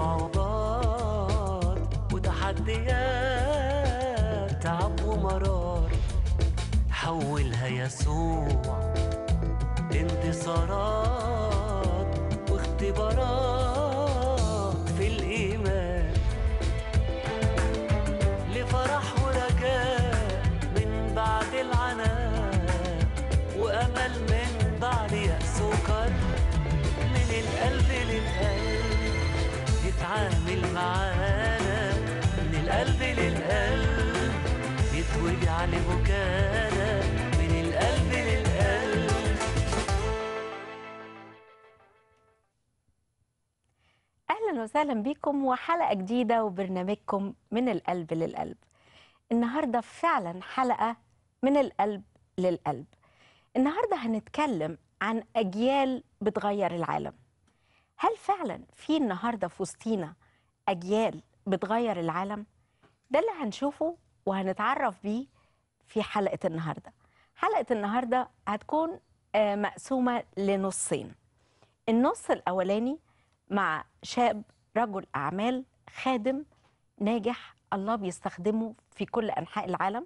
صعوبات وتحديات تعب ومرار حولها يسوع انتصارات واختبارات في الإيمان لفرح ورجاء من بعد العناء وأمل من بعد يأس وكرب من القلب للقلب يتعامل معانا من القلب للقلب يتوجع لبكانا من القلب للقلب اهلا وسهلا بكم وحلقه جديده وبرنامجكم من القلب للقلب النهارده فعلا حلقه من القلب للقلب النهارده هنتكلم عن اجيال بتغير العالم هل فعلا في النهارده في وسطينا اجيال بتغير العالم ده اللي هنشوفه وهنتعرف بيه في حلقه النهارده حلقه النهارده هتكون آه، مقسومه لنصين النص الاولاني مع شاب رجل اعمال خادم ناجح الله بيستخدمه في كل انحاء العالم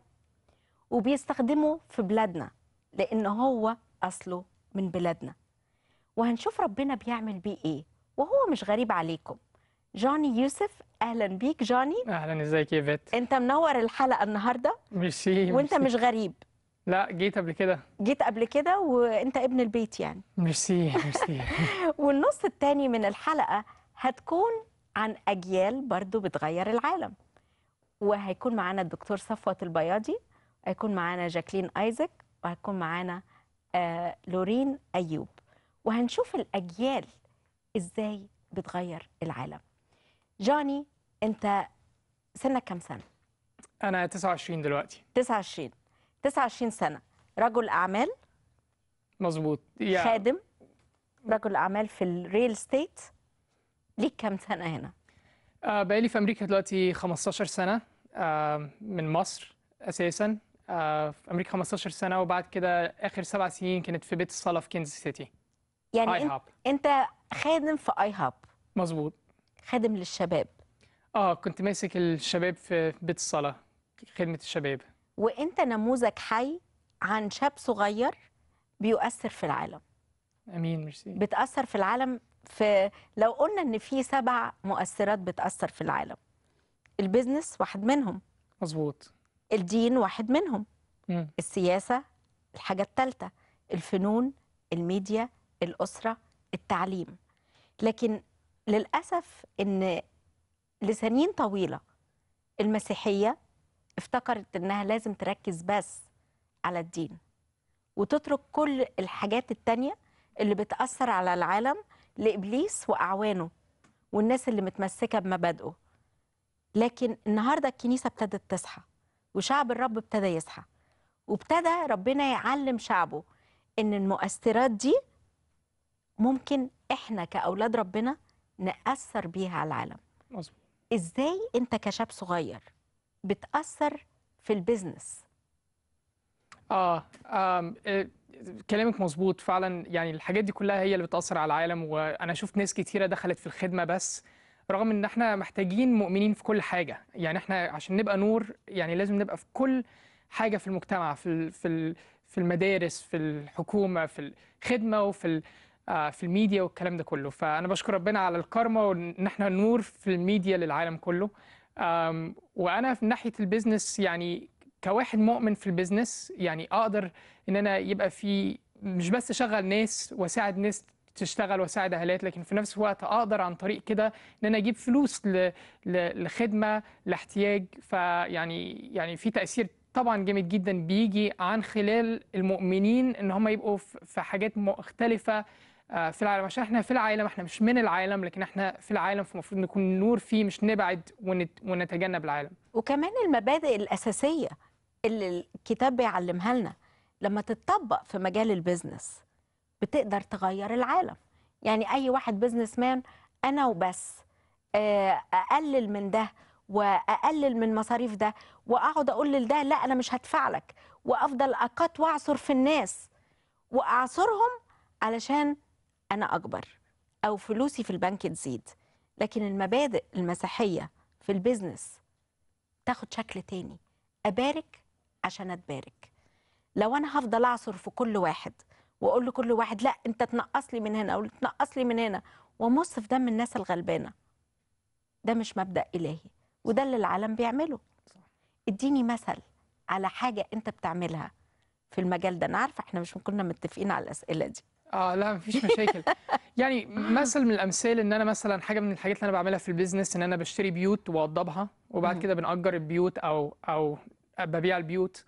وبيستخدمه في بلادنا لان هو اصله من بلادنا وهنشوف ربنا بيعمل بيه ايه وهو مش غريب عليكم جوني يوسف اهلا بيك جوني اهلا ازيك يا فيت انت منور الحلقه النهارده ميرسي وانت ميرسي. مش غريب لا جيت قبل كده جيت قبل كده وانت ابن البيت يعني ميرسي ميرسي والنص التاني من الحلقة هتكون عن أجيال برضو بتغير العالم وهيكون معانا الدكتور صفوت البياضي هيكون معانا جاكلين ايزك وهيكون معانا آه لورين أيوب وهنشوف الأجيال إزاي بتغير العالم جوني أنت سنك كام سنة؟ انا 29 دلوقتي 29 29 سنة رجل أعمال مظبوط يا خادم رجل أعمال في الريل ستيت ليك كام سنة هنا؟ آه بقالي في امريكا دلوقتي 15 سنه آه من مصر اساسا آه في امريكا 15 سنه وبعد كده اخر سبع سنين كانت في بيت الصلاه في كنزاس سيتي يعني اي انت, هاب انت خادم في اي هاب مظبوط خادم للشباب اه كنت ماسك الشباب في بيت الصلاه خدمه الشباب وانت نموذج حي عن شاب صغير بيؤثر في العالم امين ميرسي بتأثر في العالم في لو قلنا ان في سبع مؤثرات بتأثر في العالم البيزنس واحد منهم مظبوط الدين واحد منهم مم. السياسة الحاجة الثالثة الفنون الميديا الأسرة التعليم لكن للأسف إن لسنين طويلة المسيحية افتكرت إنها لازم تركز بس على الدين وتترك كل الحاجات التانية اللي بتأثر على العالم لإبليس وأعوانه والناس اللي متمسكة بمبادئه لكن النهاردة الكنيسة ابتدت تصحى وشعب الرب ابتدى يصحى وابتدى ربنا يعلم شعبه ان المؤثرات دي ممكن احنا كاولاد ربنا ناثر بيها على العالم مظبوط ازاي انت كشاب صغير بتاثر في البيزنس اه آم، آه، كلامك مظبوط فعلا يعني الحاجات دي كلها هي اللي بتأثر على العالم وانا شفت ناس كتيرة دخلت في الخدمة بس رغم ان احنا محتاجين مؤمنين في كل حاجة يعني احنا عشان نبقى نور يعني لازم نبقى في كل حاجة في المجتمع في ال- في ال- في المدارس في الحكومة في الخدمة وفي ال- آه، في الميديا والكلام ده كله فانا بشكر ربنا على الكارما وان احنا نور في الميديا للعالم كله آم، وانا في ناحية البيزنس يعني كواحد مؤمن في البيزنس يعني اقدر ان انا يبقى في مش بس اشغل ناس واساعد ناس تشتغل واساعد اهالات لكن في نفس الوقت اقدر عن طريق كده ان انا اجيب فلوس ل... ل... لخدمه لاحتياج فيعني يعني في تاثير طبعا جامد جدا بيجي عن خلال المؤمنين ان هم يبقوا في في حاجات مختلفه آه، في العالم عشان احنا في العالم احنا مش من العالم لكن احنا في العالم فالمفروض نكون نور فيه مش نبعد ونت... ونتجنب العالم وكمان المبادئ الاساسيه اللي الكتاب بيعلمها لنا لما تتطبق في مجال البيزنس بتقدر تغير العالم يعني اي واحد بيزنس مان انا وبس آه، اقلل من ده واقلل من مصاريف ده واقعد اقول لده لا انا مش هدفع لك وافضل اقات واعصر في الناس واعصرهم علشان انا اكبر او فلوسي في البنك تزيد لكن المبادئ المسيحية في البيزنس تاخد شكل تاني أبارك عشان أتبارك لو أنا هفضل أعصر في كل واحد وأقول لكل واحد لا أنت تنقص لي من هنا أو تنقص لي من هنا وأمص في دم الناس الغلبانة ده مش مبدأ إلهي وده اللي العالم بيعمله صح. اديني مثل على حاجة أنت بتعملها في المجال ده أنا عارفة إحنا مش كنا متفقين على الأسئلة دي اه لا مفيش مشاكل يعني مثل من الامثال ان انا مثلا حاجه من الحاجات اللي انا بعملها في البيزنس ان انا بشتري بيوت واوضبها وبعد مم. كده بنأجر البيوت او او ببيع البيوت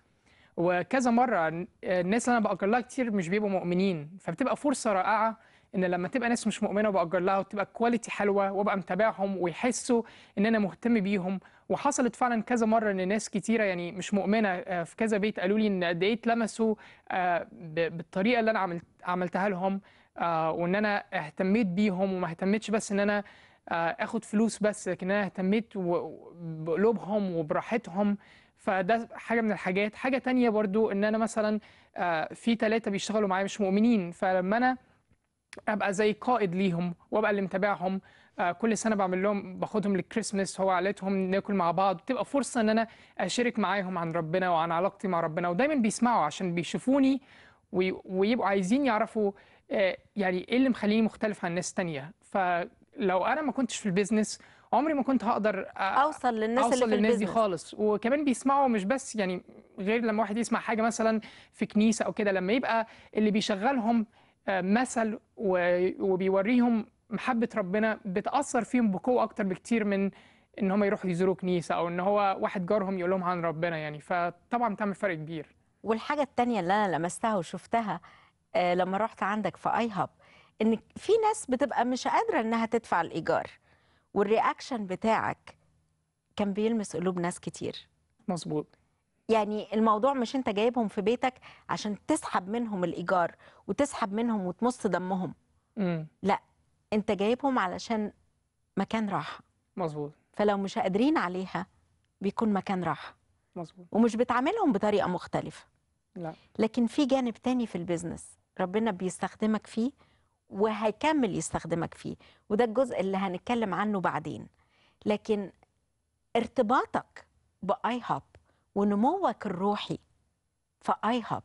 وكذا مره الناس اللي انا بأجر لها كتير مش بيبقوا مؤمنين فبتبقى فرصه رائعه ان لما تبقى ناس مش مؤمنه وبأجر لها وتبقى كواليتي حلوه وابقى متابعهم ويحسوا ان انا مهتم بيهم وحصلت فعلا كذا مره ان ناس كتيره يعني مش مؤمنه آه، في كذا بيت قالوا لي ان قد ايه اتلمسوا آه، ب- بالطريقه اللي انا عملت عملتها لهم آه، وان انا اهتميت بيهم وما اهتمتش بس ان انا آه، اخد فلوس بس لكن انا اهتميت و- بقلوبهم وبراحتهم فده حاجه من الحاجات حاجه تانية برضو ان انا مثلا آه، في ثلاثه بيشتغلوا معايا مش مؤمنين فلما انا ابقى زي قائد ليهم وابقى اللي متابعهم آه، كل سنه بعمل لهم باخدهم للكريسماس هو عائلتهم ناكل مع بعض بتبقى فرصه ان انا اشارك معاهم عن ربنا وعن علاقتي مع ربنا ودايما بيسمعوا عشان بيشوفوني وي- ويبقوا عايزين يعرفوا آه، يعني ايه اللي مخليني مختلف عن ناس تانية فلو انا ما كنتش في البيزنس عمري ما كنت هقدر آه، أوصل للناس اللي اوصل في للناس دي البيزنس خالص وكمان بيسمعوا مش بس يعني غير لما واحد يسمع حاجه مثلا في كنيسه او كده لما يبقى اللي بيشغلهم آه، مثل و- وبيوريهم محبه ربنا بتاثر فيهم بقوه اكتر بكتير من ان هم يروحوا يزوروا كنيسه او ان هو واحد جارهم يقول لهم عن ربنا يعني فطبعا بتعمل فرق كبير والحاجة التانية اللي أنا لمستها وشفتها آه، لما رحت عندك في اي هاب ان في ناس بتبقى مش قادرة انها تدفع الإيجار والرياكشن بتاعك كان بيلمس قلوب ناس كتير مظبوط يعني الموضوع مش انت جايبهم في بيتك عشان تسحب منهم الإيجار وتسحب منهم وتمص دمهم امم انت جايبهم علشان مكان راحة مظبوط فلو مش قادرين عليها بيكون مكان راحة مظبوط ومش بتعاملهم بطريقة مختلفة لا لكن في جانب تاني في البيزنس ربنا بيستخدمك فيه وهيكمل يستخدمك فيه وده الجزء اللي هنتكلم عنه بعدين لكن ارتباطك باي هاب ونموك الروحي في اي هاب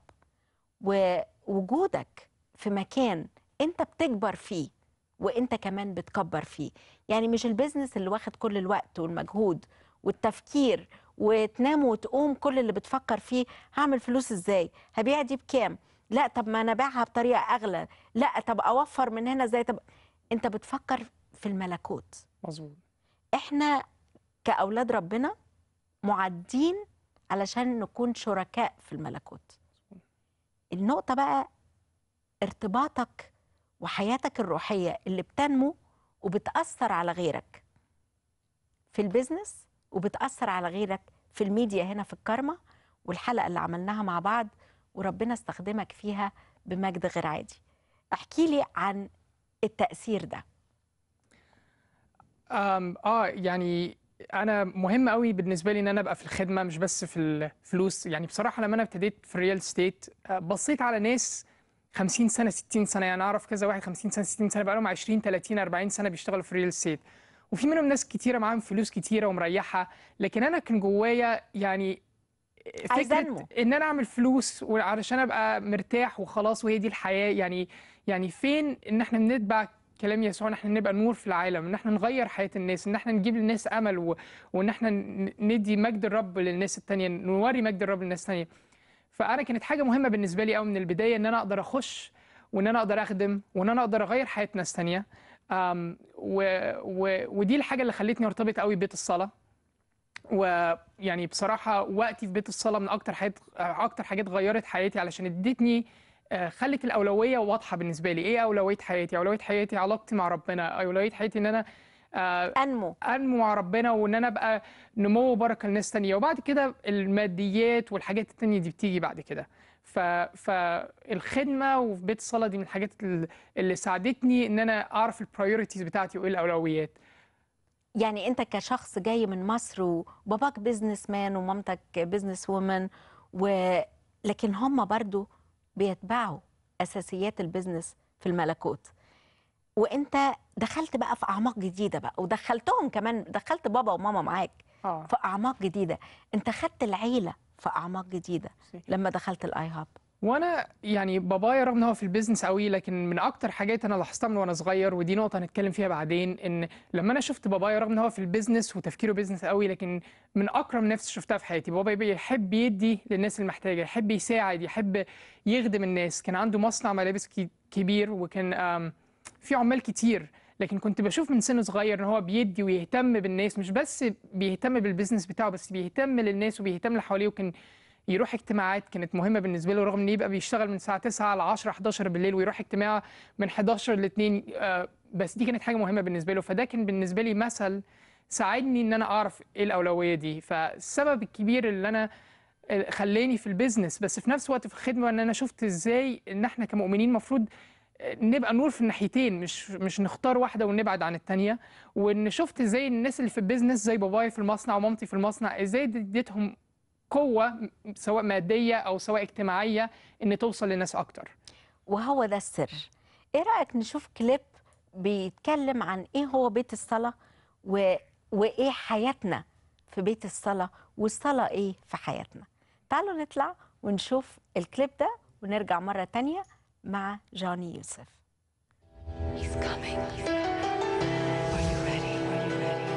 ووجودك في مكان انت بتكبر فيه وانت كمان بتكبر فيه يعني مش البيزنس اللي واخد كل الوقت والمجهود والتفكير وتنام وتقوم كل اللي بتفكر فيه هعمل فلوس ازاي هبيع دي بكام لا طب ما انا ابيعها بطريقه اغلى لا طب اوفر من هنا ازاي طب انت بتفكر في الملكوت مظبوط احنا كاولاد ربنا معدين علشان نكون شركاء في الملكوت النقطه بقى ارتباطك وحياتك الروحيه اللي بتنمو وبتاثر على غيرك في البيزنس وبتاثر على غيرك في الميديا هنا في الكارما والحلقه اللي عملناها مع بعض وربنا استخدمك فيها بمجد غير عادي احكي لي عن التاثير ده أم اه يعني انا مهم قوي بالنسبه لي ان انا ابقى في الخدمه مش بس في الفلوس يعني بصراحه لما انا ابتديت في الريال ستيت آه، بصيت على ناس 50 سنه 60 سنه يعني اعرف كذا واحد 50 سنه 60 سنه بقى لهم 20 30 40 سنه بيشتغلوا في الريال ستيت وفي منهم ناس كتيره معاهم فلوس كتيره ومريحه لكن انا كان جوايا يعني عايزة فكره أنمو. ان انا اعمل فلوس وعلشان ابقى مرتاح وخلاص وهي دي الحياه يعني يعني فين ان احنا بنتبع كلام يسوع ان احنا نبقى نور في العالم ان احنا نغير حياه الناس ان احنا نجيب للناس امل و... وان احنا ن- ندي مجد الرب للناس التانية نوري مجد الرب للناس التانية فانا كانت حاجه مهمه بالنسبه لي قوي من البدايه ان انا اقدر اخش وان انا اقدر اخدم وان انا اقدر اغير حياه ناس تانية أم و... و... ودي الحاجه اللي خلتني ارتبط قوي ببيت الصلاه ويعني بصراحه وقتي في بيت الصلاه من اكتر حاجات اكتر حاجات غيرت حياتي علشان ادتني آه، خلت الاولويه واضحه بالنسبه لي ايه اولويه حياتي اولويه حياتي علاقتي مع ربنا اولويه حياتي ان انا آه، انمو انمو مع ربنا وان انا ابقى نمو وبركه لناس تانية وبعد كده الماديات والحاجات التانية دي بتيجي بعد كده ف... فالخدمه وفي بيت الصلاه دي من الحاجات ال- اللي ساعدتني ان انا اعرف البرايورتيز بتاعتي وايه الاولويات يعني انت كشخص جاي من مصر وباباك بيزنس مان ومامتك بيزنس وومن و... لكن هم برضو بيتبعوا اساسيات البيزنس في الملكوت وانت دخلت بقى في اعماق جديده بقى ودخلتهم كمان دخلت بابا وماما معاك اه في اعماق جديده انت خدت العيله في اعماق جديده صحيح. لما دخلت الاي هاب وانا يعني بابايا رغم ان هو في البيزنس قوي لكن من اكتر حاجات انا لاحظتها من وانا صغير ودي نقطه هنتكلم فيها بعدين ان لما انا شفت بابايا رغم ان هو في البيزنس وتفكيره بيزنس قوي لكن من اكرم ناس شفتها في حياتي بابايا بيحب يدي للناس المحتاجه يحب يساعد يحب يخدم الناس كان عنده مصنع ملابس كي- كبير وكان آم، في عمال كتير لكن كنت بشوف من سن صغير ان هو بيدي ويهتم بالناس مش بس بيهتم بالبيزنس بتاعه بس بيهتم للناس وبيهتم اللي حواليه وكان يروح اجتماعات كانت مهمه بالنسبه له رغم ان يبقى بيشتغل من الساعه 9 ل 10 11 بالليل ويروح اجتماع من 11 ل 2 آه، بس دي كانت حاجه مهمه بالنسبه له فده كان بالنسبه لي مثل ساعدني ان انا اعرف ايه الاولويه دي فالسبب الكبير اللي انا آه، خلاني في البيزنس بس في نفس الوقت في الخدمه ان انا شفت ازاي ان احنا كمؤمنين المفروض نبقى نور في الناحيتين مش مش نختار واحده ونبعد عن التانيه وان شفت ازاي الناس اللي في البيزنس زي بابايا في المصنع ومامتي في المصنع ازاي اديتهم قوه سواء ماديه او سواء اجتماعيه ان توصل لناس اكتر وهو ده السر ايه رايك نشوف كليب بيتكلم عن ايه هو بيت الصلاه و... وايه حياتنا في بيت الصلاه والصلاه ايه في حياتنا تعالوا نطلع ونشوف الكليب ده ونرجع مره تانية مع جوني يوسف He's coming. He's coming. Are you ready? Are you ready?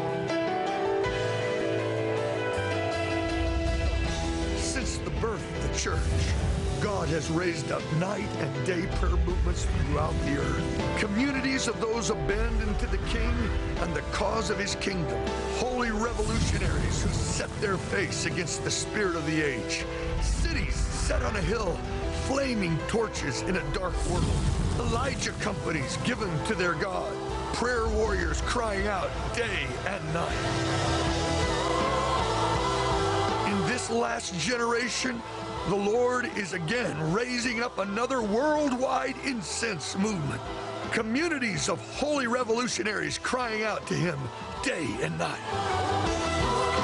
Since the birth of the church, God has raised up night and day prayer movements throughout the earth. Communities of those abandoned to the King and the cause of his kingdom. Holy revolutionaries who set their face against the spirit of the age. Cities set on a hill, flaming torches in a dark world. Elijah companies given to their God. Prayer warriors crying out day and night. In this last generation, the Lord is again raising up another worldwide incense movement. Communities of holy revolutionaries crying out to Him day and night.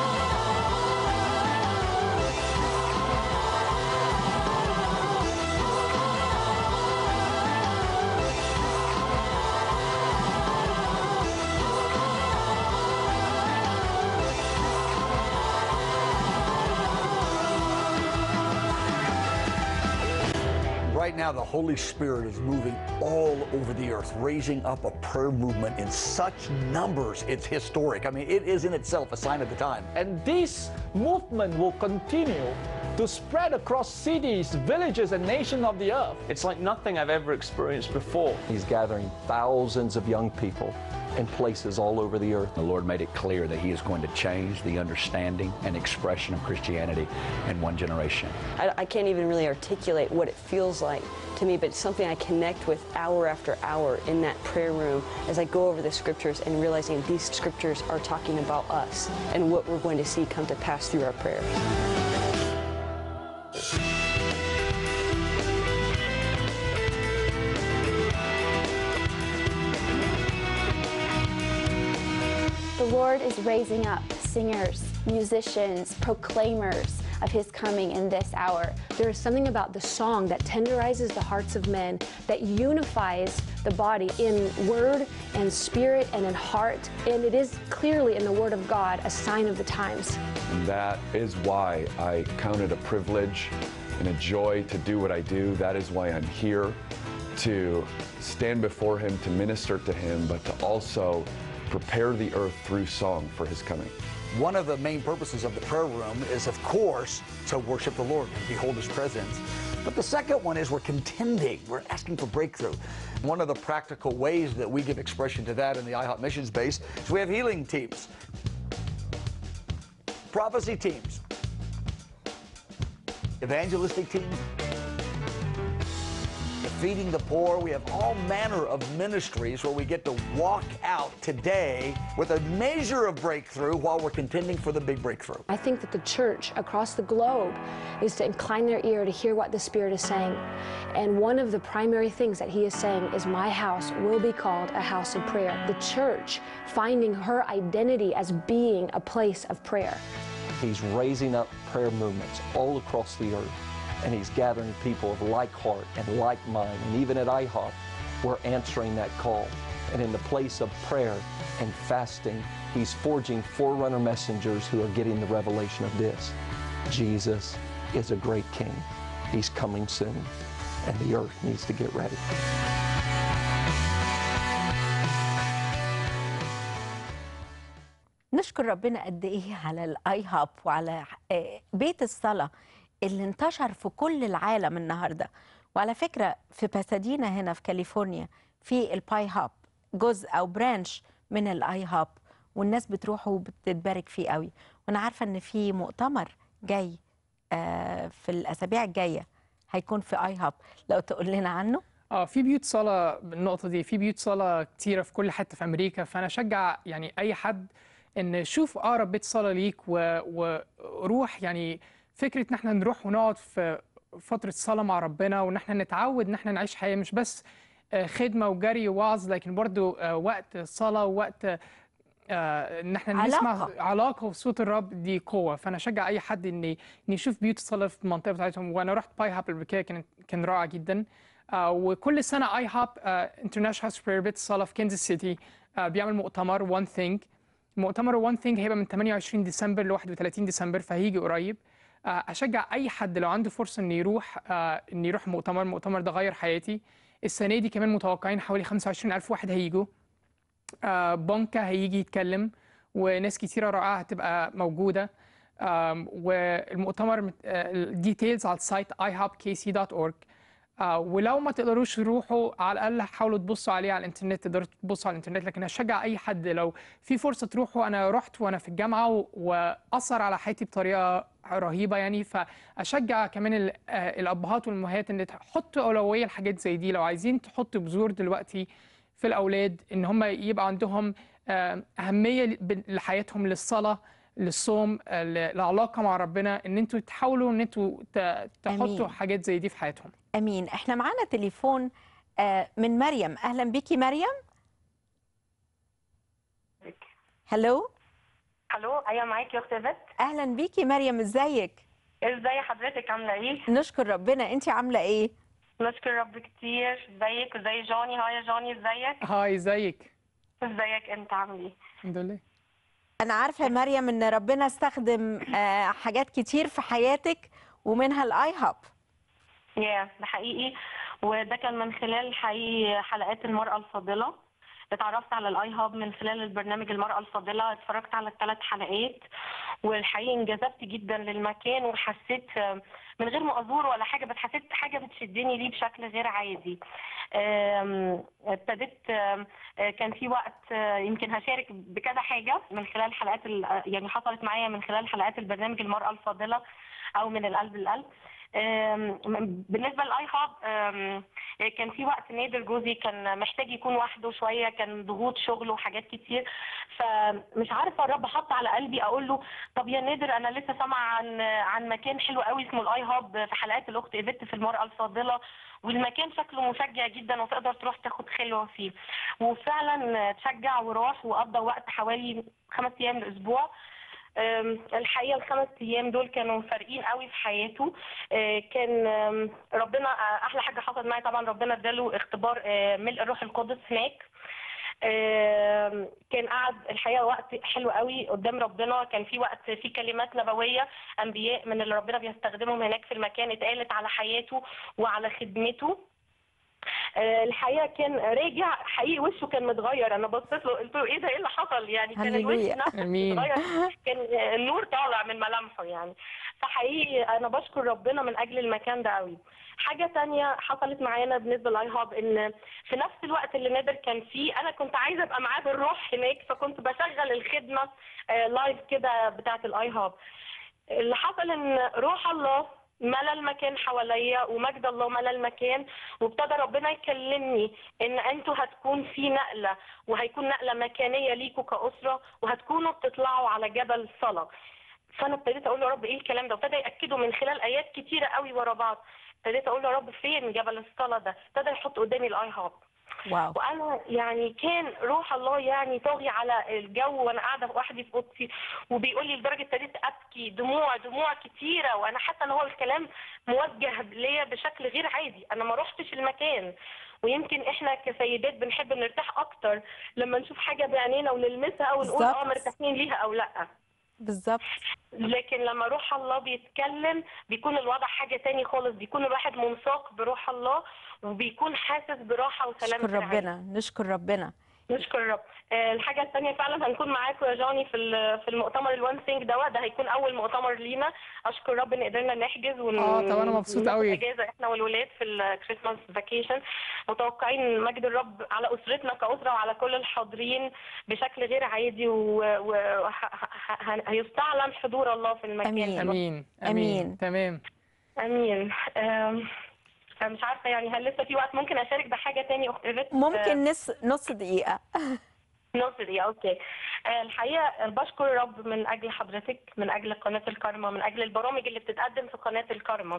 Right now, the Holy Spirit is moving all over the earth, raising up a prayer movement in such numbers, it's historic. I mean, it is in itself a sign of the time. And this movement will continue to spread across cities, villages, and nations of the earth. It's like nothing I've ever experienced before. He's gathering thousands of young people in places all over the earth. The Lord made it clear that He is going to change the understanding and expression of Christianity in one generation. I, I can't even really articulate what it feels like to me, but it's something I connect with hour after hour in that prayer room as I go over the scriptures and realizing these scriptures are talking about us and what we're going to see come to pass through our prayer. The Lord is raising up singers, musicians, proclaimers of his coming in this hour. There is something about the song that tenderizes the hearts of men, that unifies the body in word and spirit and in heart. And it is clearly in the Word of God a sign of the times. And that is why I count it a privilege and a joy to do what I do. That is why I'm here to stand before Him, to minister to Him, but to also prepare the earth through song for His coming. One of the main purposes of the prayer room is, of course, to worship the Lord and behold His presence. But the second one is we're contending, we're asking for breakthrough. One of the practical ways that we give expression to that in the IHOP missions base is we have healing teams, prophecy teams, evangelistic teams, feeding the poor. We have all manner of ministries where we get to walk out today with a measure of breakthrough while we're contending for the big breakthrough. I think that the church across the globe is to incline their ear to hear what the Spirit is saying. And one of the primary things that He is saying is, My house will be called a house of prayer. The church finding her identity as being a place of prayer. He's raising up prayer movements all across the earth, and he's gathering people of like heart and like mind. And even at IHOP, we're answering that call. And in the place of prayer and fasting, he's forging forerunner messengers who are getting the revelation of this. Jesus is a great king. He's coming soon, and the earth needs to get ready. نشكر ربنا قد ايه على الاي هاب وعلى آه، بيت الصلاه اللي انتشر في كل العالم النهارده وعلى فكره في باسادينا هنا في كاليفورنيا في الباي هاب جزء او برانش من الاي هاب والناس بتروح وبتتبارك فيه قوي وانا عارفه ان في مؤتمر جاي آه، في الاسابيع الجايه هيكون في اي هاب لو تقول لنا عنه اه في بيوت صلاة النقطة دي في بيوت صلاة كتيرة في كل حتة في أمريكا فأنا أشجع يعني أي حد إن شوف أقرب بيت صلاة ليك و- وروح يعني فكرة إن احنا نروح ونقعد في فترة صلاة مع ربنا وإن احنا نتعود إن احنا نعيش حياة مش بس آه، خدمة وجري ووعظ لكن برضو آه، وقت صلاة ووقت آه، ان احنا نسمع علاقة. علاقه وصوت الرب دي قوه فانا اشجع اي حد ان ان يشوف بيوت الصلاه في المنطقه بتاعتهم وانا رحت باي هاب قبل كده كان كان رائع جدا آه، وكل سنه اي هاب انترناشونال سبير بيت الصلاه في كنزاس سيتي آه، بيعمل مؤتمر وان ثينج مؤتمر وان ثينج هيبقى من 28 ديسمبر ل 31 ديسمبر فهيجي قريب آه، اشجع اي حد لو عنده فرصه انه يروح آه، انه يروح مؤتمر المؤتمر ده غير حياتي السنه دي كمان متوقعين حوالي 25000 واحد هيجوا آه، بونكا هيجي يتكلم وناس كتيرة رائعة هتبقى موجودة آم، والمؤتمر الديتيلز على السايت ihubkc.org آه، ولو ما تقدروش تروحوا على الأقل حاولوا تبصوا عليه على الإنترنت تقدروا تبصوا على الإنترنت لكن هشجع أي حد لو في فرصة تروحوا أنا رحت وأنا في الجامعة و- وأثر على حياتي بطريقة رهيبة يعني فأشجع كمان ال- آه، الأبهات والأمهات إن تحطوا أولوية لحاجات زي دي لو عايزين تحطوا بذور دلوقتي في الأولاد إن هم يبقى عندهم آه، أهمية ل- لحياتهم للصلاة للصوم آه، للعلاقة مع ربنا إن أنتوا تحاولوا إن أنتوا ت- تحطوا آمين. حاجات زي دي في حياتهم امين احنا معانا تليفون آه، من مريم اهلا بيكي مريم هلو الو ايوه معاكي يا اخت بت اهلا بيكي مريم ازيك ازاي حضرتك عامله ايه نشكر ربنا انت عامله ايه نشكر رب كتير ازيك وزي جوني هاي يا جوني ازيك هاي ازيك ازيك انت عامل ايه الحمد لله انا عارفه يا مريم ان ربنا استخدم آه، حاجات كتير في حياتك ومنها الاي هاب يا ده حقيقي وده كان من خلال حقيقي حلقات المرأة الفاضلة اتعرفت على الاي هاب من خلال البرنامج المرأة الفاضلة اتفرجت على الثلاث حلقات والحقيقة انجذبت جدا للمكان وحسيت آه، من غير ما ازور ولا حاجة بس حسيت حاجة بتشدني ليه بشكل غير عادي آم، ابتديت آم، آه، كان في وقت آه، يمكن هشارك بكذا حاجة من خلال حلقات ال- آه، يعني حصلت معايا من خلال حلقات البرنامج المرأة الفاضلة او من القلب للقلب آم، بالنسبه للاي هاب آم، كان في وقت نادر جوزي كان محتاج يكون وحده شويه كان ضغوط شغل وحاجات كتير فمش عارفه الرب حط على قلبي اقول له طب يا نادر انا لسه سامعه عن عن مكان حلو قوي اسمه الاي هاب في حلقات الاخت ايفيت في المراه الفاضله والمكان شكله مشجع جدا وتقدر تروح تاخد خلوه فيه وفعلا تشجع وراح وقضى وقت حوالي خمس ايام الاسبوع أم، الحقيقه الخمس ايام دول كانوا فارقين قوي في حياته أه، كان أم، ربنا أه، احلى حاجه حصلت معايا طبعا ربنا اداله اختبار أه، ملء الروح القدس هناك آم، كان قعد الحقيقه وقت حلو قوي قدام ربنا كان في وقت في كلمات نبويه انبياء من اللي ربنا بيستخدمهم هناك في المكان اتقالت على حياته وعلى خدمته آه، الحقيقه كان راجع حقيقي وشه كان متغير انا بصيت له قلت له ايه ده ايه اللي حصل يعني كان الوش هللويا. نفسه آمين. متغير كان آه، النور طالع من ملامحه يعني فحقيقي انا بشكر ربنا من اجل المكان ده قوي حاجة تانية حصلت معانا بالنسبة للاي هاب ان في نفس الوقت اللي نادر كان فيه انا كنت عايزة ابقى معاه بالروح هناك فكنت بشغل الخدمة آه، لايف كده بتاعة الاي هاب اللي حصل ان روح الله ملا المكان حواليا ومجد الله ملا المكان وابتدى ربنا يكلمني ان انتوا هتكون في نقله وهيكون نقله مكانيه ليكوا كاسره وهتكونوا بتطلعوا على جبل صلاه فانا ابتديت اقول له يا رب ايه الكلام ده وابتدى ياكده من خلال ايات كتيره قوي ورا بعض ابتديت اقول له يا رب فين جبل الصلاه ده ابتدى يحط قدامي الاي هاب واو وانا يعني كان روح الله يعني طاغي على الجو وانا قاعده وحدي في اوضتي وبيقول لي لدرجه ابتديت ابكي دموع دموع كتيره وانا حاسه ان هو الكلام موجه ليا بشكل غير عادي انا ما روحتش المكان ويمكن احنا كسيدات بنحب نرتاح اكتر لما نشوف حاجه بعينينا ونلمسها ونقول بالظبط. اه مرتاحين ليها او لا بالظبط لكن لما روح الله بيتكلم بيكون الوضع حاجه تاني خالص بيكون الواحد منساق بروح الله وبيكون حاسس براحه وسلام نشكر في العين. ربنا نشكر ربنا نشكر الرب آه، الحاجة الثانية فعلا هنكون معاكم يا جوني في ال- في المؤتمر الوان ثينك دوت ده هيكون أول مؤتمر لينا أشكر رب إن قدرنا نحجز ون... آه، طب أنا مبسوط وناخد قوي. إجازة إحنا والولاد في الكريسماس فاكيشن متوقعين مجد الرب على أسرتنا كأسرة وعلى كل الحاضرين بشكل غير عادي وهيستعلم حضور الله في المكان أمين. ده. امين أمين. تمام أمين آم، مش عارفة يعني هل لسه في وقت ممكن أشارك بحاجة تاني أخت إيفيت؟ آه، ممكن نص نص دقيقة نص دقيقة أوكي آه، الحقيقة بشكر الرب من أجل حضرتك من أجل قناة الكارما من أجل البرامج اللي بتتقدم في قناة الكارما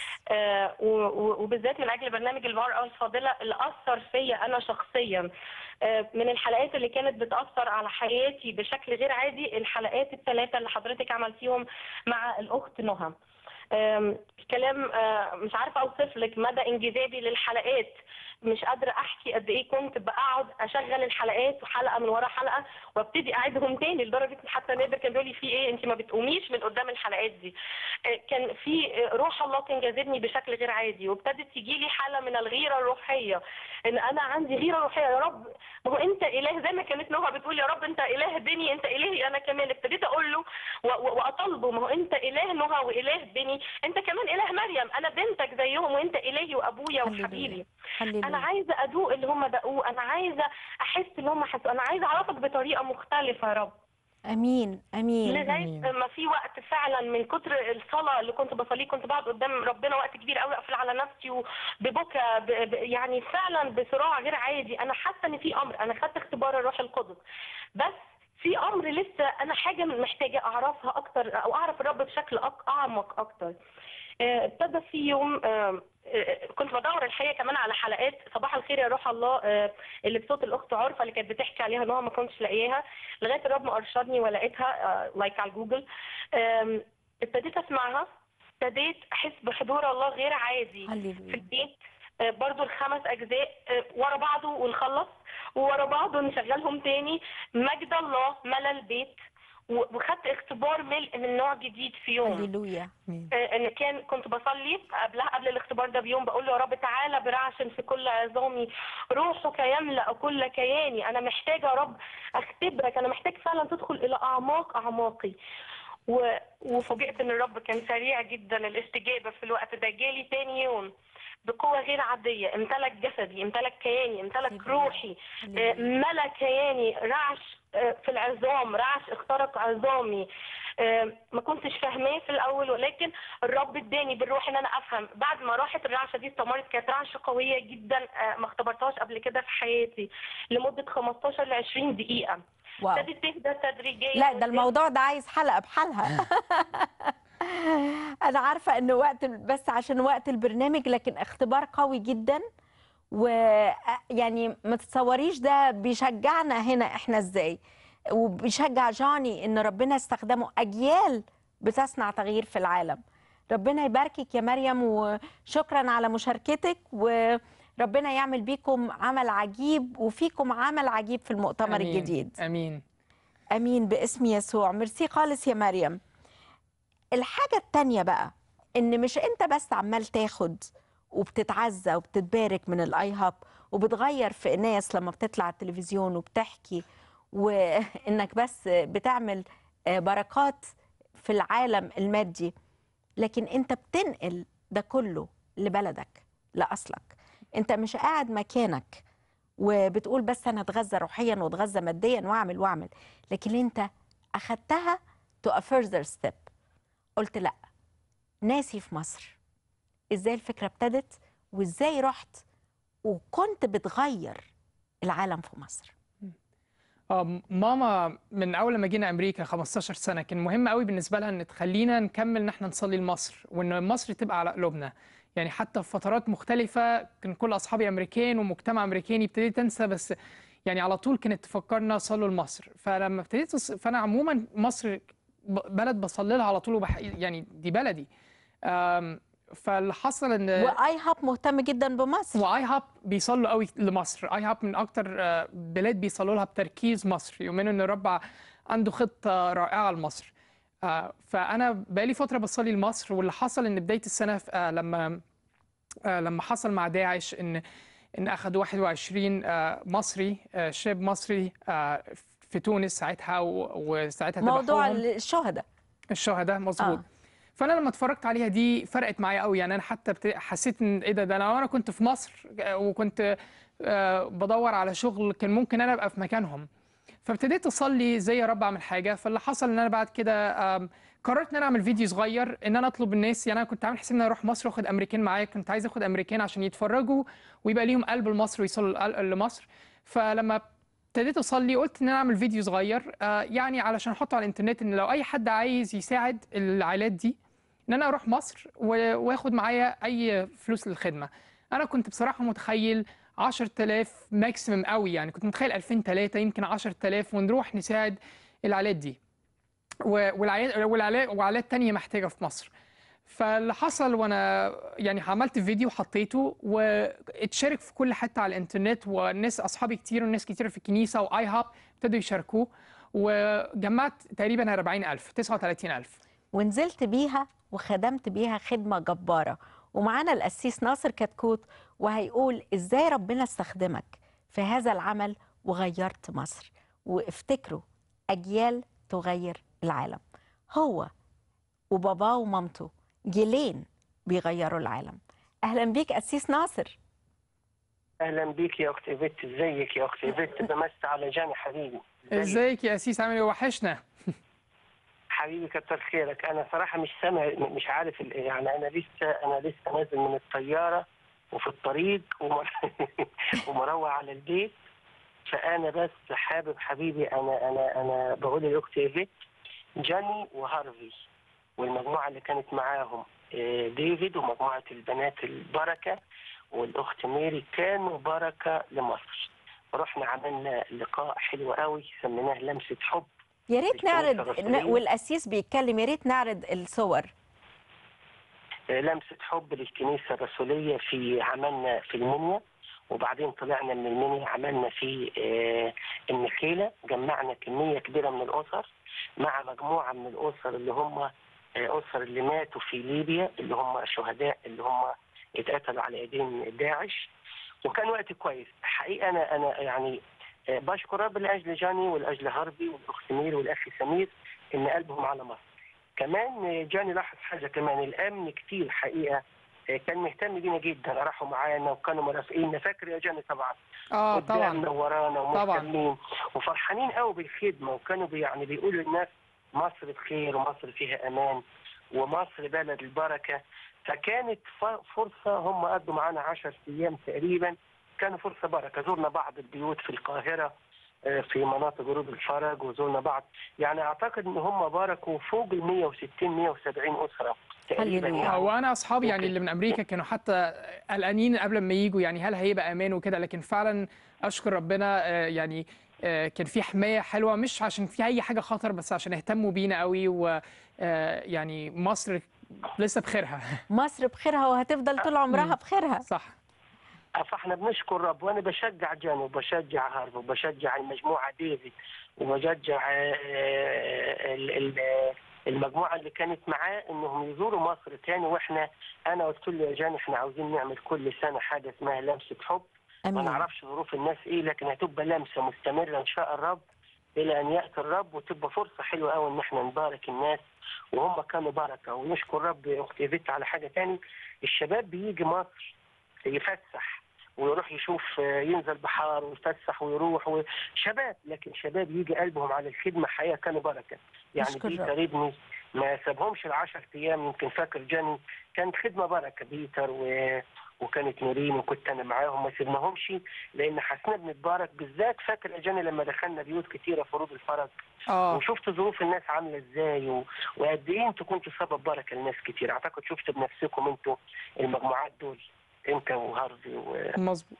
آه، و- و- وبالذات من أجل برنامج المرأة الفاضلة اللي أثر فيا أنا شخصيا آه، من الحلقات اللي كانت بتأثر على حياتي بشكل غير عادي الحلقات الثلاثة اللي حضرتك عملتيهم مع الأخت نهى آم، الكلام آه، مش عارفه اوصف لك مدى انجذابي للحلقات مش قادره احكي قد ايه كنت بقعد اشغل الحلقات وحلقه من ورا حلقه وابتدي اعيدهم تاني لدرجه إن حتى نادر كان بيقول لي في ايه انت ما بتقوميش من قدام الحلقات دي آه، كان في آه، روح الله كان جاذبني بشكل غير عادي وابتدت تيجي لي حاله من الغيره الروحيه ان انا عندي غيره روحيه يا رب ما هو انت اله زي ما كانت نهى بتقول يا رب انت اله بني انت الهي انا كمان ابتديت اقول له و- و- واطالبه ما هو انت اله نهى واله بني انت كمان اله مريم انا بنتك زيهم وانت الهي وابويا وحبيبي هللويا. انا عايزه ادوق اللي هم دقوه انا عايزه احس اللي هم حسوا انا عايزه اعرفك بطريقه مختلفه يا رب امين امين لغايه ما في وقت فعلا من كتر الصلاه اللي كنت بصليه كنت بقعد قدام ربنا وقت كبير قوي اقفل على نفسي وببكى ب... ب... يعني فعلا بصراع غير عادي انا حاسه ان في امر انا خدت اختبار الروح القدس بس في امر لسه انا حاجه محتاجه اعرفها اكتر او اعرف الرب بشكل أك... اعمق اكتر آه، ابتدى في يوم آه، آه، كنت بدور الحقيقه كمان على حلقات صباح الخير يا روح الله آه، اللي بصوت الاخت عرفه اللي كانت بتحكي عليها ان هو ما كنتش لاقياها لغايه الرب ما ارشدني ولقيتها لايك على جوجل آم، ابتديت اسمعها ابتديت احس بحضور الله غير عادي في البيت آه، برضو الخمس اجزاء آه، ورا بعضه ونخلص وورا بعضه نشغلهم تاني مجد الله ملا البيت و- وخدت اختبار ملء من نوع جديد في يوم هللويا آه، ان كان كنت بصلي قبلها قبل الاختبار ده بيوم بقول له يا رب تعالى برعش في كل عظامي روحك يملا كل كياني انا محتاجه يا رب اختبرك انا محتاج فعلا تدخل الى اعماق اعماقي و... وفوجئت ان الرب كان سريع جدا الاستجابه في الوقت ده جالي تاني يوم بقوة غير عادية امتلك جسدي امتلك كياني امتلك روحي آه، ملا كياني رعش آه، في العظام رعش اخترق عظامي آه، ما كنتش فاهماه في الاول ولكن الرب اداني بالروح ان انا افهم بعد ما راحت الرعشه دي استمرت كانت رعشه قويه جدا آه، ما اختبرتهاش قبل كده في حياتي لمده 15 ل 20 دقيقه واو. ابتدت تهدى تدريجيا لا ده قدام- الموضوع ده عايز حلقة بحالها أنا عارفة إنه وقت بس عشان وقت البرنامج لكن اختبار قوي جدا ويعني ما تتصوريش ده بيشجعنا هنا إحنا إزاي وبيشجع جاني إن ربنا استخدمه أجيال بتصنع تغيير في العالم ربنا يباركك يا مريم وشكرا على مشاركتك وربنا يعمل بيكم عمل عجيب وفيكم عمل عجيب في المؤتمر امين الجديد امين امين باسم يسوع ميرسي خالص يا مريم الحاجه التانية بقى ان مش انت بس عمال تاخد وبتتعزى وبتتبارك من الاي هاب وبتغير في ناس لما بتطلع على التلفزيون وبتحكي وانك بس بتعمل آه، بركات في العالم المادي لكن انت بتنقل ده كله لبلدك لاصلك انت مش قاعد مكانك وبتقول بس انا اتغذى روحيا واتغذى ماديا واعمل واعمل لكن انت اخدتها to a further step قلت لا ناسي في مصر ازاي الفكره ابتدت وازاي رحت وكنت بتغير العالم في مصر اه ماما من اول ما جينا امريكا 15 سنه كان مهم قوي بالنسبه لها ان تخلينا نكمل ان احنا نصلي لمصر وان مصر تبقى على قلوبنا يعني حتى في فترات مختلفه كان كل اصحابي امريكان ومجتمع امريكاني ابتديت انسى بس يعني على طول كانت تفكرنا صلوا لمصر فلما ابتديت أص- فانا عموما مصر ب- بلد بصلي لها على طول وبح... يعني دي بلدي آم، فاللي حصل ان واي هاب مهتم جدا بمصر واي هاب بيصلوا قوي لمصر اي هاب من اكتر آه، بلاد بيصلوا لها بتركيز مصر يؤمنوا ان الرب عنده خطه رائعه لمصر آه، فانا بقالي فتره بصلي لمصر واللي حصل ان بدايه السنه آه، لما آه، لما حصل مع داعش ان ان اخذوا 21 آه، مصري آه، شاب مصري آه، في تونس ساعتها و- وساعتها موضوع ذبحوهم. الشهداء الشهداء مظبوط آه. فانا لما اتفرجت عليها دي فرقت معايا قوي يعني انا حتى بت- حسيت ان ايه ده ده انا وانا كنت في مصر آه، وكنت آه، بدور على شغل كان ممكن انا ابقى في مكانهم فابتديت اصلي زي يا رب اعمل حاجه فاللي حصل ان انا بعد كده آم، قررت ان انا اعمل فيديو صغير ان انا اطلب الناس يعني انا كنت عامل حساب ان انا اروح مصر واخد امريكان معايا كنت عايز اخد امريكان عشان يتفرجوا ويبقى ليهم قلب لمصر ويصلوا القل- لمصر فلما ابتديت اصلي قلت ان انا اعمل فيديو صغير آه، يعني علشان احطه على الانترنت ان لو اي حد عايز يساعد العائلات دي ان انا اروح مصر و- واخد معايا اي فلوس للخدمه انا كنت بصراحه متخيل 10000 ماكسيمم قوي يعني كنت متخيل 2000 3 يمكن 10000 ونروح نساعد العائلات دي و- والعائلات والعائلات وعائلات تانية محتاجة في مصر فاللي حصل وانا يعني عملت فيديو حطيته واتشارك في كل حته على الانترنت والناس اصحابي كتير وناس كتير في الكنيسه واي هاب ابتدوا يشاركوه وجمعت تقريبا 40000 39000 ونزلت بيها وخدمت بيها خدمة جبارة ومعانا القسيس ناصر كتكوت وهيقول ازاي ربنا استخدمك في هذا العمل وغيرت مصر وافتكروا أجيال تغير العالم هو وباباه ومامته جيلين بيغيروا العالم أهلا بيك قسيس ناصر اهلا بيك يا اختي بت ازيك يا اختي بت بمس على جاني حبيبي ازيك يا اسيس عامل ايه وحشنا حبيبي كتر خيرك انا صراحه مش سامع مش عارف ال- يعني انا لسه انا لسه نازل من الطياره وفي الطريق ومر... ومروح على البيت فانا بس حابب حبيبي انا انا انا بقول لاختي ايفيت جاني وهارفي والمجموعه اللي كانت معاهم آه، ديفيد ومجموعه البنات البركه والاخت ميري كانوا بركه لمصر رحنا عملنا لقاء حلو قوي سميناه لمسه حب يا ريت الكنيسة نعرض الرسولية. والقسيس بيتكلم يا ريت نعرض الصور لمسة حب للكنيسة الرسولية في عملنا في المنيا وبعدين طلعنا من المنيا عملنا في آه، النخيلة جمعنا كمية كبيرة من الأسر مع مجموعة من الأسر اللي هم آه، أسر اللي ماتوا في ليبيا اللي هم شهداء اللي هم اتقتلوا على ايدين داعش وكان وقت كويس حقيقة أنا أنا يعني آه، بشكر رب لأجل جاني ولأجل هارفي والأخت مير والأخ سمير إن قلبهم على مصر كمان جاني لاحظ حاجه كمان الامن كتير حقيقه كان مهتم بينا جدا راحوا معانا وكانوا مرافقيننا فاكر يا جاني طبعا اه قدامنا طبعا ورانا طبعا. ومهتمين وفرحانين قوي بالخدمه وكانوا بي يعني بيقولوا للناس مصر بخير ومصر فيها امان ومصر بلد البركه فكانت ف- فرصه هم قضوا معانا 10 ايام تقريبا كانوا فرصه بركه زرنا بعض البيوت في القاهره آه، في مناطق جنوب الفرج وزرنا بعض يعني اعتقد ان هم باركوا فوق ال 160 170 اسره تقريبا آه، يعني وانا اصحابي يعني اللي من امريكا كانوا حتى قلقانين قبل ما يجوا يعني هل هيبقى امان وكده لكن فعلا اشكر ربنا آه، يعني آه، كان في حمايه حلوه مش عشان في اي حاجه خطر بس عشان اهتموا بينا قوي ويعني مصر لسه بخيرها مصر بخيرها وهتفضل طول عمرها بخيرها صح فاحنا بنشكر رب وانا بشجع جان وبشجع هارف وبشجع المجموعه ديفيد وبشجع آه، ال- ال- المجموعه اللي كانت معاه انهم يزوروا مصر تاني واحنا انا قلت له يا جان احنا عاوزين نعمل كل سنه حاجه اسمها لمسه حب ما أمين. نعرفش ظروف الناس ايه لكن هتبقى لمسه مستمره ان شاء الرب الى ان ياتي الرب وتبقى فرصه حلوه قوي ان احنا نبارك الناس وهم كانوا بركه ونشكر رب يا اختي فيت على حاجه تاني الشباب بيجي مصر يفسح ويروح يشوف آه، ينزل بحار ويفسح ويروح و- شباب لكن شباب يجي قلبهم على الخدمه حقيقه كانوا بركه يعني نشكر بيتر رب. ابني ما سابهمش العشر ايام يمكن فاكر جاني كانت خدمه بركه بيتر و... وكانت نورين وكنت انا معاهم ما سيبناهمش لان حسنا بنتبارك بالذات فاكر يا جاني لما دخلنا بيوت كتيره في روض الفرج اه وشفت ظروف الناس عامله ازاي و... وقد ايه انتوا كنتوا سبب بركه لناس كتير اعتقد شفت بنفسكم انتوا المجموعات دول انت وهارفي و... مظبوط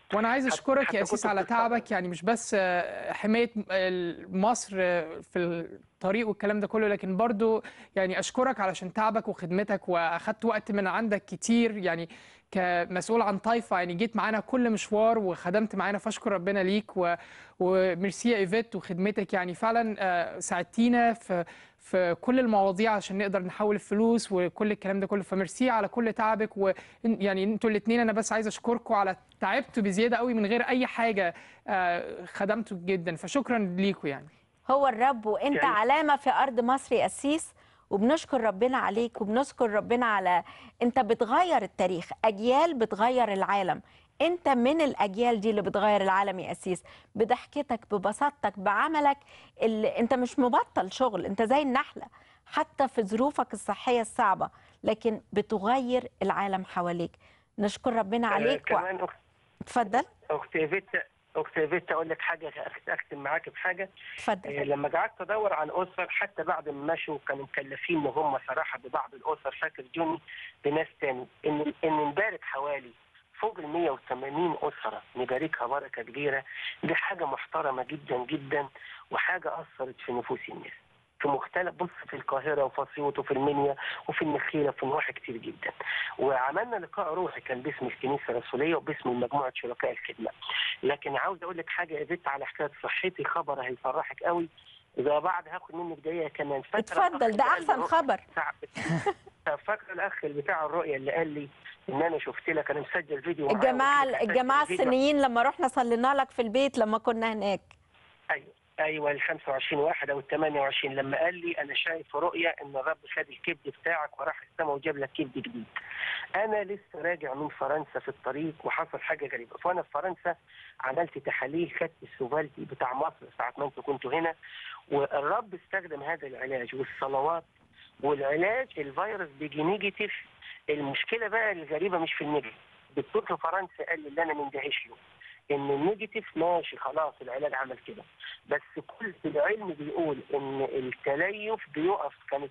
وانا عايز حتى- اشكرك حتى يا اسيس كنت على بتتفرج. تعبك يعني مش بس آه، حمايه آه، مصر آه، في الطريق والكلام ده كله لكن برضو يعني اشكرك علشان تعبك وخدمتك واخدت وقت من عندك كتير يعني كمسؤول عن طائفه يعني جيت معانا كل مشوار وخدمت معانا فاشكر ربنا ليك و... وميرسي يا ايفيت وخدمتك يعني فعلا آه، ساعدتينا في في كل المواضيع عشان نقدر نحول الفلوس وكل الكلام ده كله فميرسي على كل تعبك ويعني انتوا الاثنين انا بس عايز اشكركم على تعبتوا بزياده قوي من غير اي حاجه آه، خدمتوا جدا فشكرا ليكم يعني هو الرب وانت يعني- علامه في ارض مصر يا قسيس وبنشكر ربنا عليك وبنشكر ربنا على انت بتغير التاريخ اجيال بتغير العالم انت من الاجيال دي اللي بتغير العالم يا قسيس بضحكتك ببساطتك بعملك اللي انت مش مبطل شغل انت زي النحله حتى في ظروفك الصحيه الصعبه لكن بتغير العالم حواليك نشكر ربنا آه، عليك و... كمان أخت اتفضل اختي فيتا اختي فيتا اقول لك حاجه اختم معاك بحاجه اتفضل آه، لما قعدت ادور عن اسر حتى بعد ما مشوا كانوا مكلفين ان هم صراحه ببعض الاسر فاكر جوني بناس تاني ان ان نبارك حوالي فوق ال 180 اسره نباركها بركه كبيره دي حاجه محترمه جدا جدا وحاجه اثرت في نفوس الناس في مختلف بص في القاهره وفي اسيوط وفي المنيا وفي النخيله وفي نواحي كتير جدا وعملنا لقاء روحي كان باسم الكنيسه الرسوليه وباسم مجموعه شركاء الخدمه لكن عاوز اقول لك حاجه يا بنت على حكايه صحتي خبر هيفرحك قوي اذا بعد هاخد منك دقيقه كمان فاكرة اتفضل الأخ ده اللي قال احسن لي خبر بتاع- فاكر الاخ اللي بتاع الرؤيه اللي قال لي ان انا شفت لك انا مسجل فيديو معاه الجماعه وقلت لك هسجل الجماعه فيديو. الصينيين لما رحنا صلينا لك في البيت لما كنا هناك ايوه ايوه ال 25 واحد او ال 28 لما قال لي انا شايف في رؤيه ان الرب خد الكبد بتاعك وراح السماء وجاب لك كبد جديد. انا لسه راجع من فرنسا في الطريق وحصل حاجه غريبه فانا في فرنسا عملت تحاليل خدت السوفالتي بتاع مصر ساعه ما انتوا كنتوا هنا والرب استخدم هذا العلاج والصلوات والعلاج الفيروس بيجي نيجاتيف المشكله بقى الغريبه مش في النيجاتيف الدكتور في فرنسا قال لي اللي انا مندهش له ان النيجاتيف ماشي خلاص العلاج عمل كده بس كل العلم بيقول ان التليف بيقف كان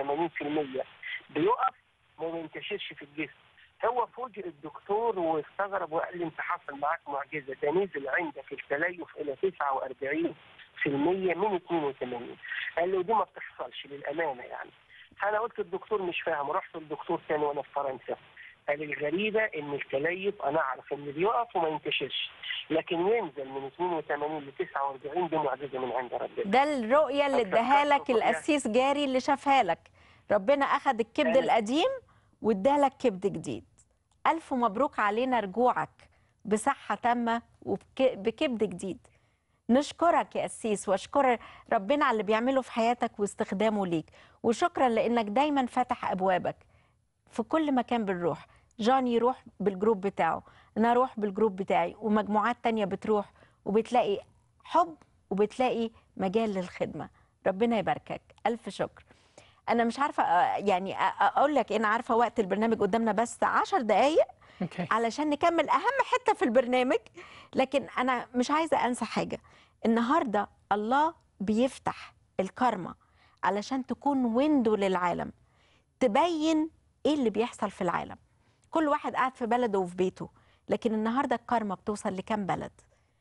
82% بيقف ما بينتشرش في الجسم هو فوجئ الدكتور واستغرب وقال لي انت حصل معاك معجزه ده نزل عندك التليف الى 49% من 82 قال له دي ما بتحصلش للامانه يعني فانا قلت الدكتور مش فاهم رحت للدكتور تاني وانا في فرنسا قال الغريبه ان التليف انا اعرف ان بيقف وما ينتشرش لكن ينزل من 82 ل 49 دي معجزه من عند ربنا ده الرؤيه اللي اداها لك القسيس جاري اللي شافها لك ربنا اخذ الكبد أنا- القديم وادالك كبد جديد الف مبروك علينا رجوعك بصحه تامه وبكبد جديد نشكرك يا قسيس واشكر ربنا على اللي بيعمله في حياتك واستخدامه ليك وشكرا لانك دايما فاتح ابوابك في كل مكان بنروح جان يروح بالجروب بتاعه انا اروح بالجروب بتاعي ومجموعات تانية بتروح وبتلاقي حب وبتلاقي مجال للخدمة ربنا يباركك ألف شكر أنا مش عارفة آه، يعني أ- أ- أقول لك أنا عارفة وقت البرنامج قدامنا بس عشر دقايق اوكي علشان نكمل أهم حتة في البرنامج لكن أنا مش عايزة أنسى حاجة النهاردة الله بيفتح الكارما علشان تكون ويندو للعالم تبين ايه اللي بيحصل في العالم كل واحد قاعد في بلده وفي بيته لكن النهارده الكارما بتوصل لكام بلد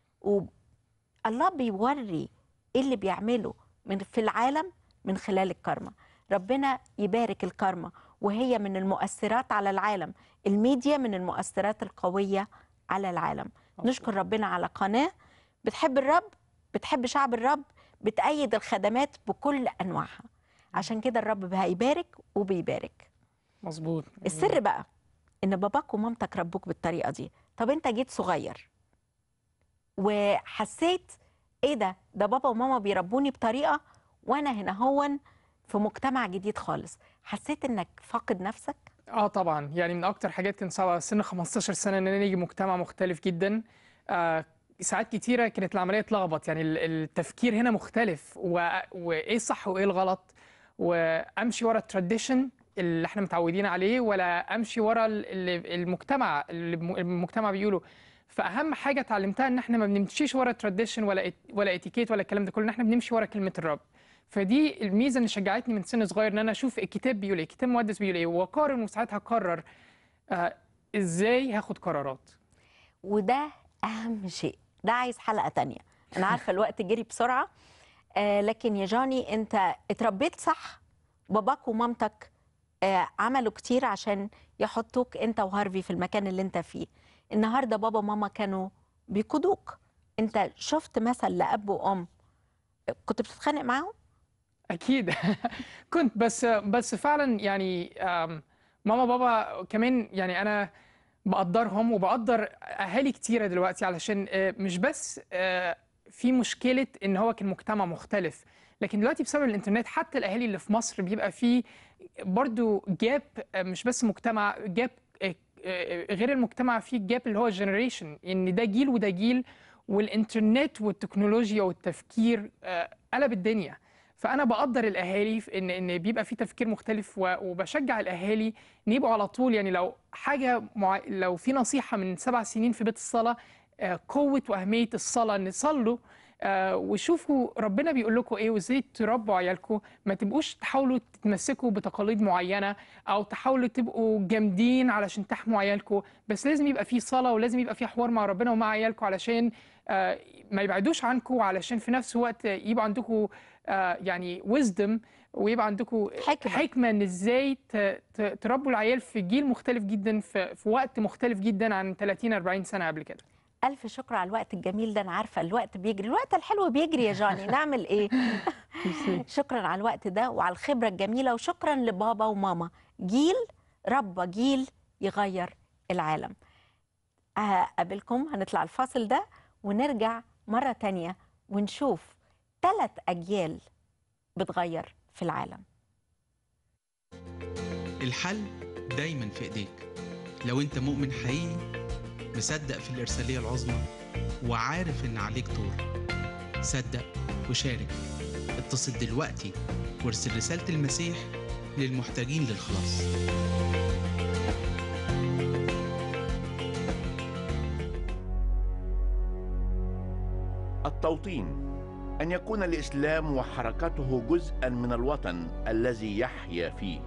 والله بيوري ايه اللي بيعمله من في العالم من خلال الكارما ربنا يبارك الكارما وهي من المؤثرات على العالم الميديا من المؤثرات القوية على العالم نشكر ربنا على قناة بتحب الرب بتحب شعب الرب بتأيد الخدمات بكل أنواعها عشان كده الرب هيبارك وبيبارك مظبوط السر بقى ان باباك ومامتك ربوك بالطريقه دي طب انت جيت صغير وحسيت ايه ده ده بابا وماما بيربوني بطريقه وانا هنا هون في مجتمع جديد خالص حسيت انك فاقد نفسك اه طبعا يعني من اكتر حاجات كانت صعبه سن 15 سنه ان انا نيجي مجتمع مختلف جدا آه ساعات كتيره كانت العمليه تلخبط يعني ال- التفكير هنا مختلف و... وايه الصح وايه الغلط وامشي ورا التراديشن اللي احنا متعودين عليه ولا امشي ورا ال- ال- المجتمع اللي الم- المجتمع بيقوله فاهم حاجه اتعلمتها ان احنا ما بنمشيش ورا التراديشن ولا إت- ولا اتيكيت ولا الكلام ده كله ان احنا بنمشي ورا كلمه الرب فدي الميزه اللي شجعتني من سن صغير ان انا اشوف الكتاب بيقول ايه الكتاب المقدس بيقول ايه واقارن وساعتها اقرر آه ازاي هاخد قرارات وده اهم شيء ده عايز حلقه تانية انا عارفه الوقت جري بسرعه آه لكن يا جوني انت اتربيت صح باباك ومامتك آه عملوا كتير عشان يحطوك انت وهارفي في المكان اللي انت فيه النهارده بابا وماما كانوا بيقودوك انت شفت مثل لاب وام كنت بتتخانق معاهم اكيد كنت بس بس فعلا يعني آم، ماما بابا كمان يعني انا بقدرهم وبقدر اهالي كتيره دلوقتي علشان آه، مش بس آه، في مشكله ان هو كان مجتمع مختلف لكن دلوقتي بسبب الانترنت حتى الاهالي اللي في مصر بيبقى في برضو جاب مش بس مجتمع جاب غير المجتمع في جاب اللي هو جنريشن ان ده جيل وده جيل والانترنت والتكنولوجيا والتفكير آه، قلب الدنيا فانا بقدر الاهالي في ان ان بيبقى في تفكير مختلف و- وبشجع الاهالي ان يبقوا على طول يعني لو حاجه مع... لو في نصيحه من سبع سنين في بيت الصلاه آه، قوه واهميه الصلاه ان صلوا آه، وشوفوا ربنا بيقول لكم ايه وازاي تربوا عيالكم ما تبقوش تحاولوا تتمسكوا بتقاليد معينه او تحاولوا تبقوا جامدين علشان تحموا عيالكم بس لازم يبقى في صلاه ولازم يبقى في حوار مع ربنا ومع عيالكم علشان آه، ما يبعدوش عنكم علشان في نفس الوقت يبقى عندكم آه، يعني wisdom ويبقى عندكم حكمة, حكمة ان ازاي ت- ت- تربوا العيال في جيل مختلف جدا في, في وقت مختلف جدا عن 30 40 سنة قبل كده الف شكر على الوقت الجميل ده انا عارفه الوقت بيجري الوقت الحلو بيجري يا جوني نعمل ايه شكرا على الوقت ده وعلى الخبره الجميله وشكرا لبابا وماما جيل ربى جيل يغير العالم هقابلكم هنطلع الفاصل ده ونرجع مره تانية ونشوف ثلاث اجيال بتغير في العالم الحل دايما في ايديك لو انت مؤمن حقيقي مصدق في الارساليه العظمى وعارف ان عليك دور صدق وشارك اتصل دلوقتي وارسل رساله المسيح للمحتاجين للخلاص التوطين أن يكون الإسلام وحركته جزءا من الوطن الذي يحيا فيه.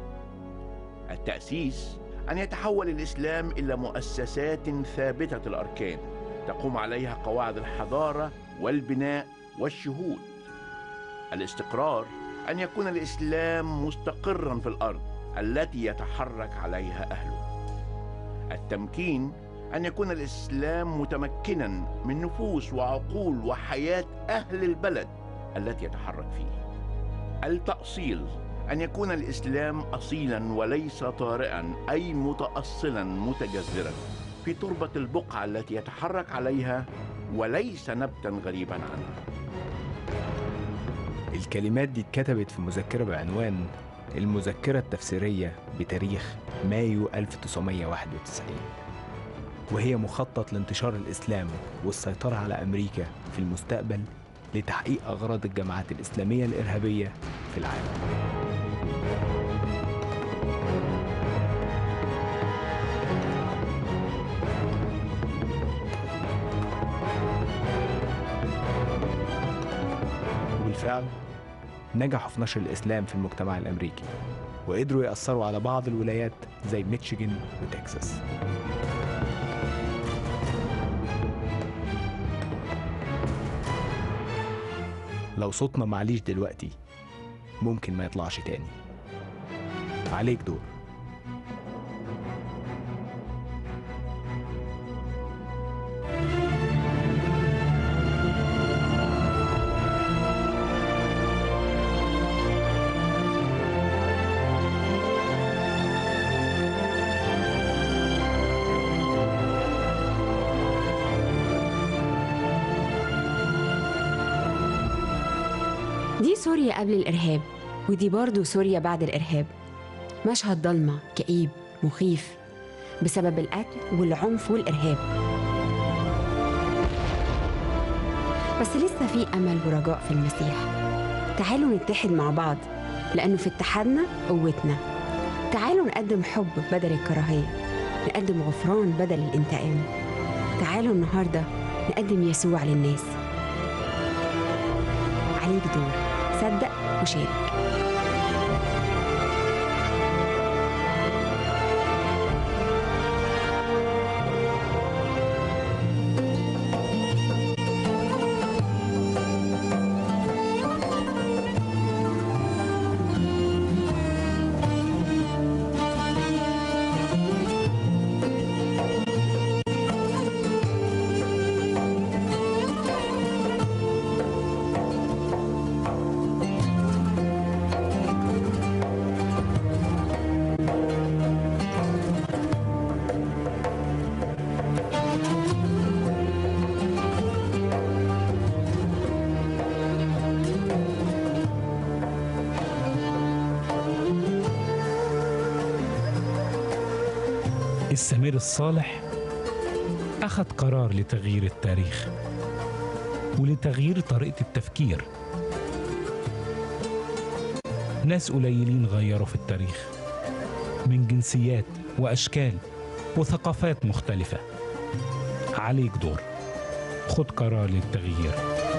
التأسيس أن يتحول الإسلام إلى مؤسسات ثابتة الأركان تقوم عليها قواعد الحضارة والبناء والشهود. الاستقرار أن يكون الإسلام مستقرا في الأرض التي يتحرك عليها أهله. التمكين أن يكون الإسلام متمكنا من نفوس وعقول وحياة أهل البلد التي يتحرك فيه. التأصيل أن يكون الإسلام أصيلا وليس طارئا أي متأصلا متجذرا في تربة البقعة التي يتحرك عليها وليس نبتا غريبا عنه. الكلمات دي اتكتبت في مذكرة بعنوان المذكرة التفسيرية بتاريخ مايو 1991 وهي مخطط لانتشار الإسلام والسيطرة على أمريكا في المستقبل لتحقيق أغراض الجماعات الإسلامية الإرهابية في العالم وبالفعل نجحوا في نشر الإسلام في المجتمع الأمريكي وقدروا يأثروا على بعض الولايات زي ميتشيغن وتكساس لو صوتنا معليش دلوقتي ممكن ما يطلعش تاني عليك دور دي سوريا قبل الإرهاب ودي برضو سوريا بعد الإرهاب مشهد ضلمة كئيب مخيف بسبب القتل والعنف والإرهاب بس لسه في أمل ورجاء في المسيح تعالوا نتحد مع بعض لأنه في اتحادنا قوتنا تعالوا نقدم حب بدل الكراهية نقدم غفران بدل الانتقام تعالوا النهاردة نقدم يسوع للناس عليك دور صدق وشارك السمير الصالح أخذ قرار لتغيير التاريخ ولتغيير طريقة التفكير ناس قليلين غيروا في التاريخ من جنسيات وأشكال وثقافات مختلفة عليك دور خد قرار للتغيير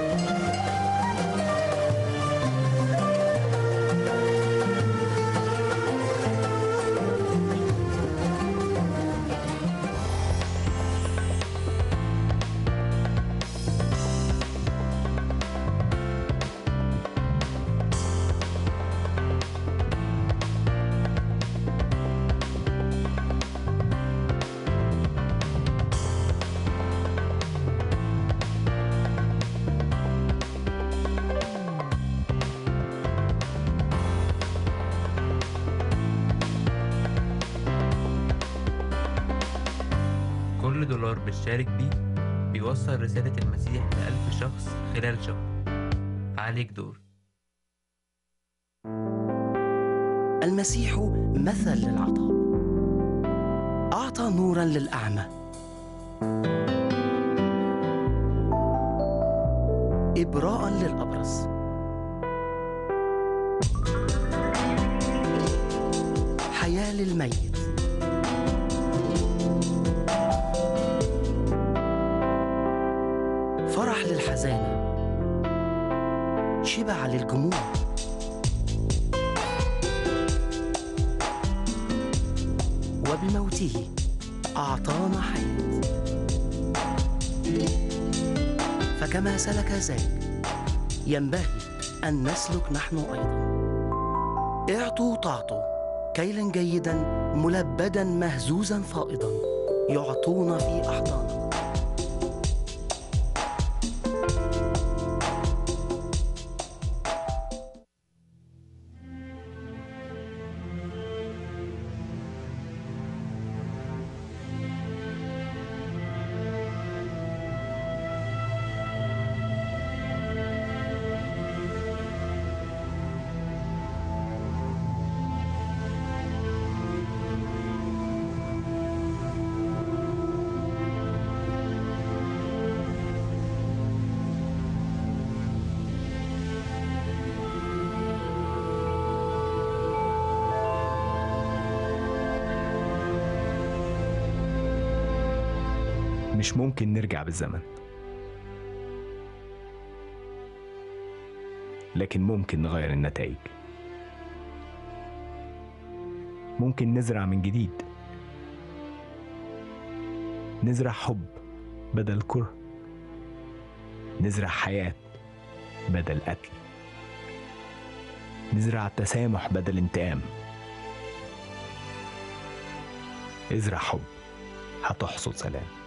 كل دولار بتشارك بيه بيوصل رسالة المسيح لألف شخص خلال شهر عليك دور المسيح مثل للعطاء أعطى نورا للأعمى إبراء للأبرص حياة للميت فرح للحزانة شبع للجموع وبموته أعطانا حياة فكما سلك ذاك ينبغي أن نسلك نحن أيضا اعطوا تعطوا كيلا جيدا ملبدا مهزوزا فائضا يعطونا في أحضانه مش ممكن نرجع بالزمن لكن ممكن نغير النتائج ممكن نزرع من جديد نزرع حب بدل كره نزرع حياة بدل قتل نزرع تسامح بدل انتقام ازرع حب هتحصد سلام